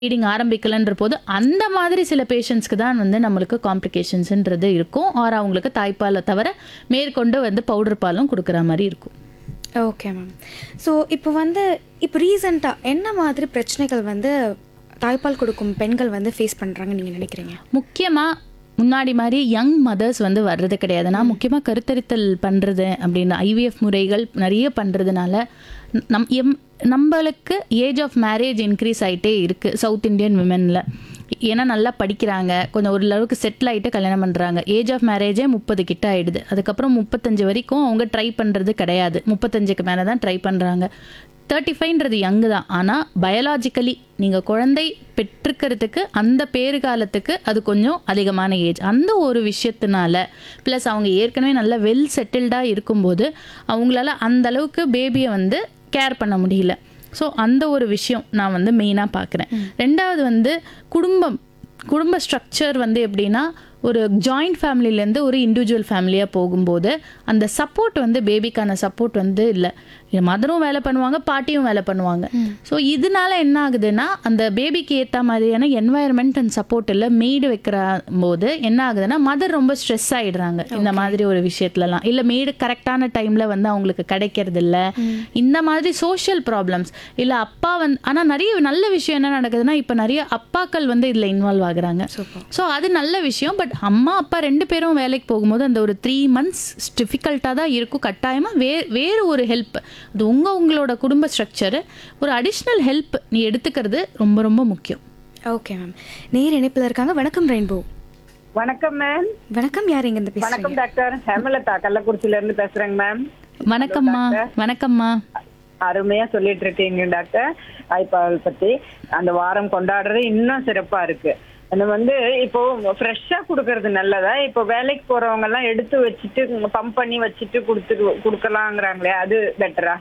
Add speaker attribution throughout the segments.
Speaker 1: bleeding ஆரம்பிக்கலன்ற போது அந்த மாதிரி சில பேஷண்ட்ஸ்க்கு தான் வந்து நம்மளுக்கு காம்ப்ளிகேஷன்ஸ்ன்றது இருக்கும் ஆர் அவங்களுக்கு தாய்ப்பாலை தவிர மேற்கொண்டு வந்து பவுடர் பாலும் கொடுக்குற மாதிரி இருக்கும்
Speaker 2: ஓகே மேம் ஸோ இப்போ வந்து இப்போ ரீசெண்டாக என்ன மாதிரி பிரச்சனைகள் வந்து தாய்ப்பால் கொடுக்கும் பெண்கள் வந்து ஃபேஸ் பண்ணுறாங்கன்னு நீங்கள் நினைக்கிறீங்க
Speaker 1: முக்கியமாக முன்னாடி மாதிரி யங் மதர்ஸ் வந்து வர்றது கிடையாது நான் முக்கியமாக கருத்தரித்தல் பண்ணுறது அப்படின்னு ஐவிஎஃப் முறைகள் நிறைய பண்ணுறதுனால நம் எம் நம்மளுக்கு ஏஜ் ஆஃப் மேரேஜ் இன்க்ரீஸ் ஆகிட்டே இருக்குது சவுத் இந்தியன் விமெனில் ஏன்னா நல்லா படிக்கிறாங்க கொஞ்சம் ஒரு அளவுக்கு செட்டில் ஆகிட்டு கல்யாணம் பண்ணுறாங்க ஏஜ் ஆஃப் மேரேஜே முப்பது கிட்ட ஆயிடுது அதுக்கப்புறம் முப்பத்தஞ்சு வரைக்கும் அவங்க ட்ரை பண்ணுறது கிடையாது முப்பத்தஞ்சுக்கு மேலே தான் ட்ரை பண்ணுறாங்க தேர்ட்டி ஃபைவ்ன்றது யங்கு தான் ஆனால் பயாலாஜிக்கலி நீங்கள் குழந்தை பெற்றுக்கிறதுக்கு அந்த பேறுகாலத்துக்கு அது கொஞ்சம் அதிகமான ஏஜ் அந்த ஒரு விஷயத்தினால ப்ளஸ் அவங்க ஏற்கனவே நல்லா வெல் செட்டில்டாக இருக்கும்போது அவங்களால அந்த அளவுக்கு பேபியை வந்து கேர் பண்ண முடியல ஸோ அந்த ஒரு விஷயம் நான் வந்து மெயினாக பார்க்குறேன் ரெண்டாவது வந்து குடும்பம் குடும்ப ஸ்ட்ரக்சர் வந்து எப்படின்னா ஒரு ஜாயிண்ட் ஃபேமிலிலேருந்து ஒரு இண்டிவிஜுவல் ஃபேமிலியாக போகும்போது அந்த சப்போர்ட் வந்து பேபிக்கான சப்போர்ட் வந்து இல்லை மதரும் வேலை பண்ணுவாங்க பாட்டியும் வேலை பண்ணுவாங்க ஸோ இதனால என்ன ஆகுதுன்னா அந்த பேபிக்கு ஏற்ற மாதிரியான என்வாயர்மெண்ட் அண்ட் சப்போர்ட் இல்லை மெய்டு வைக்கிற போது என்ன ஆகுதுன்னா மதர் ரொம்ப ஸ்ட்ரெஸ் ஆகிடுறாங்க இந்த மாதிரி ஒரு விஷயத்துலலாம் இல்லை மெய்டு கரெக்டான டைமில் வந்து அவங்களுக்கு கிடைக்கிறது இல்ல இந்த மாதிரி சோஷியல் ப்ராப்ளம்ஸ் இல்லை அப்பா வந்து ஆனால் நிறைய நல்ல விஷயம் என்ன நடக்குதுன்னா இப்போ நிறைய அப்பாக்கள் வந்து இதில் இன்வால்வ் ஆகுறாங்க
Speaker 2: சூப்பர்
Speaker 1: ஸோ அது நல்ல விஷயம் பட் அம்மா அப்பா ரெண்டு பேரும் வேலைக்கு போகும்போது அந்த ஒரு த்ரீ மந்த்ஸ் டிஃபிகல்ட்டாக தான் இருக்கும் கட்டாயமாக வே வேறு ஒரு ஹெல்ப் அது உங்கள் உங்களோட குடும்ப ஸ்ட்ரக்சரு ஒரு அடிஷ்னல் ஹெல்ப் நீ எடுத்துக்கிறது ரொம்ப ரொம்ப முக்கியம்
Speaker 2: ஓகே மேம் நேர் இணைப்பில் இருக்காங்க வணக்கம் ரெயின்போ
Speaker 3: வணக்கம் மேம்
Speaker 2: வணக்கம் யார் இங்க இருந்து பேசுறீங்க
Speaker 3: வணக்கம் டாக்டர் ஹேமலதா கள்ளக்குறிச்சில இருந்து பேசுறேங்க மேம்
Speaker 1: வணக்கம்மா வணக்கம்மா
Speaker 3: அருமையா சொல்லிட்டு இருக்கீங்க டாக்டர் தாய்ப்பால் பத்தி அந்த வாரம் கொண்டாடுறது இன்னும் சிறப்பா இருக்கு அது வந்து இப்போ ஃப்ரெஷ்ஷா கொடுக்கறது நல்லதா இப்போ வேலைக்கு போறவங்க எல்லாம் எடுத்து வச்சுட்டு பம்ப் பண்ணி வச்சுட்டு கொடுத்துட்டு கொடுக்கலாங்கிறாங்களே அது பெட்டரா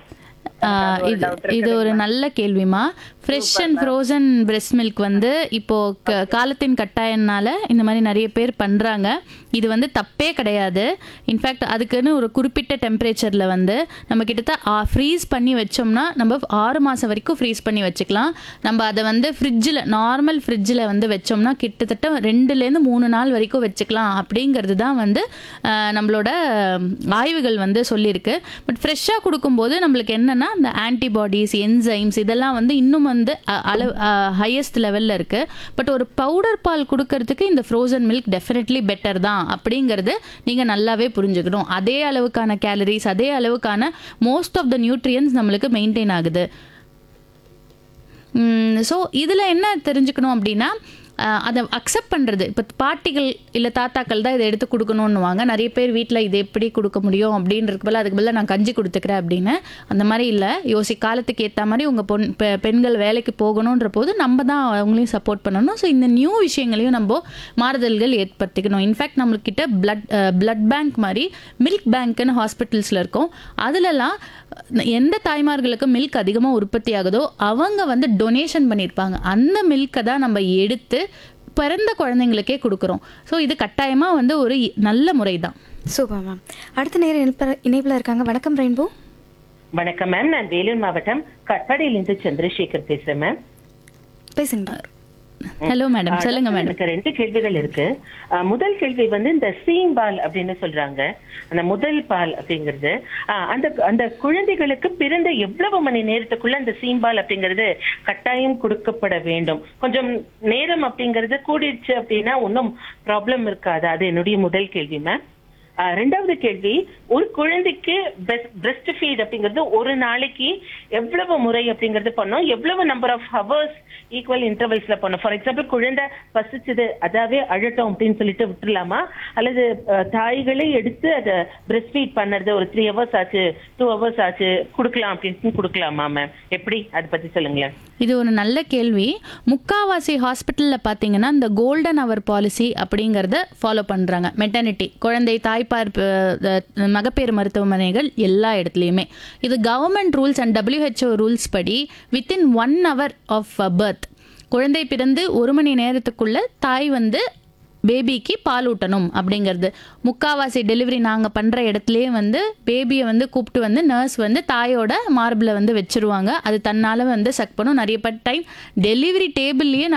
Speaker 1: ஆஹ் இது இது ஒரு நல்ல கேள்விமா fresh and frozen breast milk வந்து இப்போ க- காலத்தின் கட்டாயம்னால இந்த மாதிரி நிறைய பேர் பண்றாங்க இது வந்து தப்பே கிடையாது இன்ஃபேக்ட் அதுக்குன்னு ஒரு குறிப்பிட்ட டெம்பரேச்சரில் வந்து நம்ம கிட்டத்தட்ட ஃப்ரீஸ் பண்ணி வச்சோம்னா நம்ம ஆறு மாதம் வரைக்கும் ஃப்ரீஸ் பண்ணி வச்சுக்கலாம் நம்ம அதை வந்து ஃப்ரிட்ஜில் நார்மல் ஃப்ரிட்ஜில் வந்து வச்சோம்னா கிட்டத்தட்ட ரெண்டுலேருந்து மூணு நாள் வரைக்கும் வச்சுக்கலாம் அப்படிங்கிறது தான் வந்து ஆஹ், நம்மளோட ஆய்வுகள் வந்து சொல்லியிருக்கு பட் ஃப்ரெஷ்ஷாக கொடுக்கும்போது நம்மளுக்கு என்னன்னா இந்த ஆன்டிபாடிஸ் என்சைம்ஸ் இதெல்லாம் வந்து இன்னும் வந்து அ- அளவு ஹையஸ்ட் லெவலில் இருக்குது பட் ஒரு பவுடர் பால் கொடுக்கறதுக்கு இந்த ஃப்ரோசன் மில்க் டெஃபினெட்லி பெட்டர் தான் அப்படிங்கிறது நீங்கள் நல்லாவே புரிஞ்சுக்கணும் அதே அளவுக்கான கேலரிஸ் அதே அளவுக்கான மோஸ்ட் ஆஃப் த நியூட்ரியன்ஸ் நம்மளுக்கு மெயின்டைன் ஆகுது ஸோ இதில் என்ன தெரிஞ்சுக்கணும் அப்படின்னா அஹ், அதை அக்செப்ட் பண்ணுறது இப்போ பாட்டிகள் இல்லை தாத்தாக்கள் தான் இதை எடுத்து கொடுக்கணுன்னுவாங்க நிறைய பேர் வீட்டில் இது எப்படி கொடுக்க முடியும் அப்படின்றதுக்கு பதிலா அதுக்கு பதிலாக நான் கஞ்சி கொடுத்துக்கிறேன் அப்படின்னு அந்த மாதிரி இல்லை யோசி காலத்துக்கு ஏற்ற மாதிரி உங்கள் பொன் பெ- பெண்கள் வேலைக்கு போகணுன்ற போது நம்ம தான் அவங்களையும் சப்போர்ட் பண்ணணும் ஸோ இந்த நியூ விஷயங்களையும் நம்ம மாறுதல்கள் ஏற்படுத்திக்கணும் இன்ஃபேக்ட் நம்மளுக்கிட்ட பிளட் பிளட் பேங்க் மாதிரி மில்க் பேங்க்னு ஹாஸ்பிட்டல்ஸில் இருக்கும் அதிலலாம் எந்த தாய்மார்களுக்கு மில்க் அதிகமாக உற்பத்தி ஆகுதோ அவங்க வந்து டொனேஷன் பண்ணியிருப்பாங்க அந்த மில்கை தான் நம்ம எடுத்து பிறந்த குழந்தைங்களுக்கே கொடுக்குறோம் ஸோ இது கட்டாயமாக வந்து ஒரு இ- நல்ல முறை தான்
Speaker 2: சூப்பர் மேம் அடுத்த நேர் இணைப்பில் இணைப்பில் இருக்காங்க வணக்கம் ரெயின்போ
Speaker 4: வணக்கம் மேம் நான் வேலூர் மாவட்டம் கட்பாடியிலிருந்து சந்திரசேகர் பேசுறேன் மேம்
Speaker 2: பேசுங்க டாக்டர்
Speaker 1: ஹலோ மேடம் சொல்லுங்க மேடம்
Speaker 4: எனக்கு ரெண்டு கேள்விகள் இருக்கு அஹ், முதல் கேள்வி வந்து இந்த சீம்பால் அப்படின்னு சொல்றாங்க அந்த முதல் பால் அப்படிங்கிறது அஹ், அந்த அந்த குழந்தைகளுக்கு பிறந்த எவ்வளவு மணி நேரத்துக்குள்ள அந்த சீம்பால் அப்படிங்கிறது கட்டாயம் கொடுக்கப்பட வேண்டும் கொஞ்சம் நேரம் அப்படிங்கிறது கூடிடுச்சு அப்படின்னா ஒன்றும் ப்ராப்ளம் இருக்காது அது என்னுடைய முதல் கேள்வி மேம் ஆஹ் ரெண்டாவது கேள்வி ஒரு குழந்தைக்கு பிரஸ்ட் ஃபீட் அப்படிங்கிறது ஒரு நாளைக்கு எவ்வளவு முறை அப்படிங்கிறது பண்ணோம் எவ்வளவு நம்பர் ஆஃப் ஹவர்ஸ் ஈக்குவல் இன்டர்வல்ஸ்ல பண்ணோம் ஃபார் எக்ஸாம்பிள் குழந்தை பசிச்சது அதாவே அழட்டும் அப்படின்னு சொல்லிட்டு விட்டுறலாமா அல்லது ஆஹ், தாய்களே எடுத்து அதை பிரஸ்ட் ஃபீட் பண்ணுறது ஒரு த்ரீ ஹவர்ஸ் ஆச்சு டூ ஹவர்ஸ் ஆச்சு கொடுக்கலாம் அப்படின்னு கொடுக்கலாமா மேம் எப்படி அதை பத்தி சொல்லுங்களேன்
Speaker 1: இது ஒரு நல்ல கேள்வி முக்காவாசி ஹாஸ்பிட்டலில் பார்த்தீங்கன்னா இந்த கோல்டன் அவர் பாலிசி அப்படிங்கிறத ஃபாலோ பண்ணுறாங்க மெட்டர்னிட்டி குழந்தை தாய்ப்பார் ப- அஹ் மகப்பேறு மருத்துவமனைகள் எல்லா இடத்துலையுமே இது government rules and WHO rules படி within one hour of birth குழந்தை பிறந்து ஒரு மணி நேரத்துக்குள்ள தாய் வந்து பேபிக்கு பால் ஊட்டணும் அப்படிங்கிறது முக்காவாசி டெலிவரி நாங்கள் பண்ணுற இடத்துலயே வந்து பேபியை வந்து கூப்பிட்டு வந்து நர்ஸ் வந்து தாயோட மார்பில் வந்து வச்சிருவாங்க அது தன்னால் வந்து சக் பண்ணும் நிறைய டைம் டெலிவரி டேபிள்லேயே